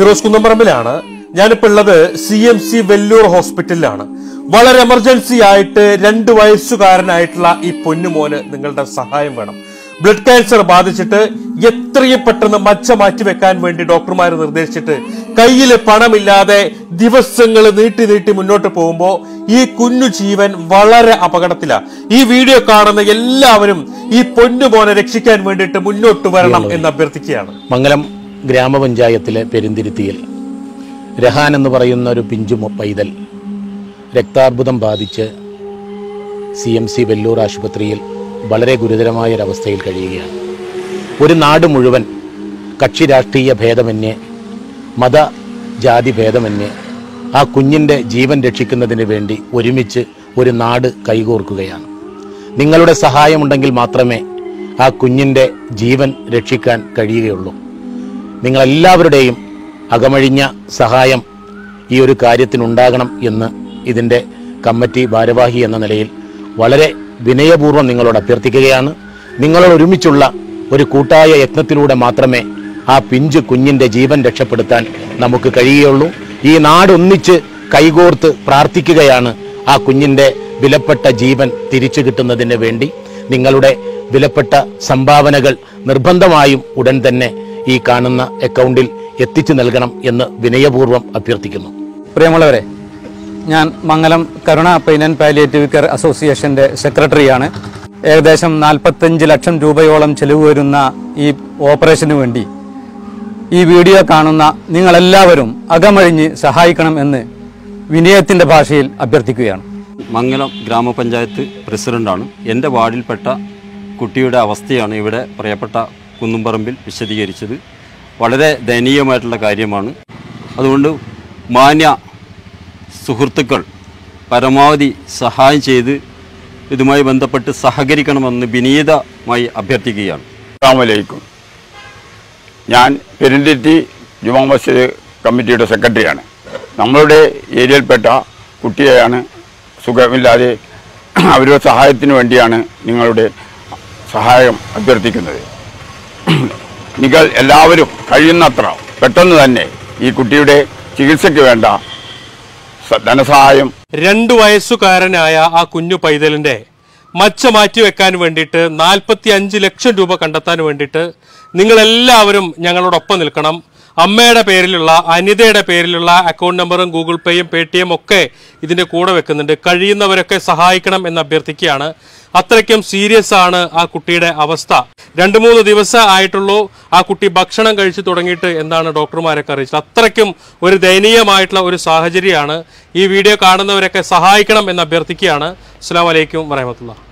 ഫിറോസ് കുന്നംപറമ്പിലാണ് ഞാനിപ്പോ ഉള്ളത് C M C Vellore ഹോസ്പിറ്റലിലാണ് വളരെ എമർജൻസി ആയിട്ട് രണ്ട് വയസ്സുകാരനായിട്ടുള്ള ഈ പൊന്നുമോന് നിങ്ങളുടെ സഹായം വേണം ബ്ലഡ് ക്യാൻസർ ബാധിച്ചിട്ട് എത്രയും പെട്ടെന്ന് മച്ച മാറ്റി വെക്കാൻ വേണ്ടി ഡോക്ടർമാർ നിർദ്ദേശിച്ചിട്ട് കയ്യിൽ പണമില്ലാതെ ദിവസങ്ങൾ നീട്ടി നീട്ടി മുന്നോട്ട് പോകുമ്പോൾ ഈ കുഞ്ഞു ജീവൻ വളരെ അപകടത്തിലാണ് ഈ വീഡിയോ കാണുന്ന എല്ലാവരും ഈ പൊന്നുമോനെ രക്ഷിക്കാൻ വേണ്ടിയിട്ട് മുന്നോട്ട് വരണം എന്ന് അഭ്യർത്ഥിക്കുകയാണ് മംഗലം ഗ്രാമപഞ്ചായത്തിലെ പെരുന്തിരുത്തിയിൽ രഹാൻ എന്ന് പറയുന്ന ഒരു പിഞ്ചു മൊ- പൈതൽ രക്താർബുദം ബാധിച്ച് സി എം സി വെല്ലൂർ ആശുപത്രിയിൽ വളരെ ഗുരുതരമായ ഒരവസ്ഥയിൽ കഴിയുകയാണ് ഒരു നാട് മുഴുവൻ കക്ഷി രാഷ്ട്രീയ ഭേദമന്യേ മത ജാതി ഭേദമന്യേ ആ കുഞ്ഞിൻ്റെ ജീവൻ രക്ഷിക്കുന്നതിന് വേണ്ടി ഒരുമിച്ച് ഒരു നാട് കൈകോർക്കുകയാണ് നിങ്ങളുടെ സഹായമുണ്ടെങ്കിൽ മാത്രമേ ആ കുഞ്ഞിൻ്റെ ജീവൻ രക്ഷിക്കാൻ കഴിയുകയുള്ളൂ നിങ്ങളെല്ലാവരുടെയും അകമഴിഞ്ഞ സഹായം ഈ ഒരു കാര്യത്തിനുണ്ടാകണം എന്ന് ഇതിൻ്റെ കമ്മിറ്റി ഭാരവാഹി എന്ന നിലയിൽ വളരെ വിനയപൂർവ്വം നിങ്ങളോട് അഭ്യർത്ഥിക്കുകയാണ് നിങ്ങളോട് ഒരുമിച്ചുള്ള ഒരു കൂട്ടായ യത്നത്തിലൂടെ മാത്രമേ ആ പിഞ്ചു കുഞ്ഞിൻ്റെ ജീവൻ രക്ഷപ്പെടുത്താൻ നമുക്ക് കഴിയുകയുള്ളൂ ഈ നാടൊന്നിച്ച് കൈകോർത്ത് പ്രാർത്ഥിക്കുകയാണ് ആ കുഞ്ഞിൻ്റെ വിലപ്പെട്ട ജീവൻ തിരിച്ചു കിട്ടുന്നതിന് വേണ്ടി നിങ്ങളുടെ വിലപ്പെട്ട സംഭാവനകൾ നിർബന്ധമായും ഉടൻ തന്നെ ഈ കാണുന്ന അക്കൗണ്ടിൽ എത്തിച്ചു നൽകണം എന്ന് വിനയപൂർവ്വം അഭ്യർത്ഥിക്കുന്നു പ്രിയമുള്ളവരെ ഞാൻ Mangalam Karuna pain and palliative care അസോസിയേഷന്റെ സെക്രട്ടറിയാണ് ഏകദേശം നാൽപ്പത്തഞ്ച് ലക്ഷം രൂപയോളം ചെലവ് വരുന്ന ഈ ഓപ്പറേഷന് വേണ്ടി ഈ വീഡിയോ കാണുന്ന നിങ്ങളെല്ലാവരും അകമഴിഞ്ഞ് സഹായിക്കണം എന്ന് വിനയത്തിന്റെ ഭാഷയിൽ അഭ്യർത്ഥിക്കുകയാണ് മംഗലം ഗ്രാമപഞ്ചായത്ത് പ്രസിഡന്റാണ് എൻ്റെ വാർഡിൽപ്പെട്ട കുട്ടിയുടെ അവസ്ഥയാണ് ഇവിടെ പ്രിയപ്പെട്ട കുന്നുംപറമ്പിൽ വിശദീകരിച്ചത് വളരെ ദയനീയമായിട്ടുള്ള കാര്യമാണ് അതുകൊണ്ട് മാന്യ സുഹൃത്തുക്കൾ പരമാവധി സഹായം ചെയ്ത് ഇതുമായി ബന്ധപ്പെട്ട് സഹകരിക്കണമെന്ന് വിനീതമായി അഭ്യർത്ഥിക്കുകയാണ് അസ്സാമലൈക്കും ഞാൻ പെരുന്തിരുത്തി ജുമാ മസ്ജിദ് കമ്മിറ്റിയുടെ സെക്രട്ടറിയാണ് നമ്മളുടെ ഏരിയയിൽപ്പെട്ട കുട്ടിയെയാണ് സുഖമില്ലാതെ അവരുടെ സഹായത്തിന് വേണ്ടിയാണ് നിങ്ങളുടെ സഹായം അഭ്യർത്ഥിക്കുന്നത് നിങ്ങൾ എല്ലാവരും കഴിയുന്നത്ര പെട്ടെന്ന് തന്നെ ഈ കുട്ടിയുടെ ചികിത്സയ്ക്ക് വേണ്ട സ- ധനസഹായം രണ്ടു വയസ്സുകാരനായ ആ കുഞ്ഞു പൈതലിന്റെ മച്ച മാറ്റി വെക്കാൻ വേണ്ടിയിട്ട് നാൽപ്പത്തി അഞ്ച് ലക്ഷം രൂപ കണ്ടെത്താൻ വേണ്ടിയിട്ട് നിങ്ങൾ എല്ലാവരും ഞങ്ങളോടൊപ്പം നിൽക്കണം അമ്മയുടെ പേരിലുള്ള അനിതയുടെ പേരിലുള്ള അക്കൗണ്ട് നമ്പറും ഗൂഗിൾ പേയും പേ ടി എം ഒക്കെ ഇതിന്റെ കൂടെ വെക്കുന്നുണ്ട് കഴിയുന്നവരൊക്കെ സഹായിക്കണം എന്ന് അഭ്യർത്ഥിക്കുകയാണ് അത്രയ്ക്കും സീരിയസ് ആണ് ആ കുട്ടിയുടെ അവസ്ഥ രണ്ടു മൂന്ന് ദിവസം ആയിട്ടുള്ളൂ ആ കുട്ടി ഭക്ഷണം കഴിച്ചു തുടങ്ങിയിട്ട് എന്നാണ് ഡോക്ടർമാരൊക്കെ അറിയിച്ചത് അത്രയ്ക്കും ഒരു ദയനീയമായിട്ടുള്ള ഒരു സാഹചര്യമാണ് ഈ വീഡിയോ കാണുന്നവരൊക്കെ സഹായിക്കണം എന്ന് അഭ്യർത്ഥിക്കുകയാണ് അസ്സാം വലൈക്കും വരഹമത്തുള്ള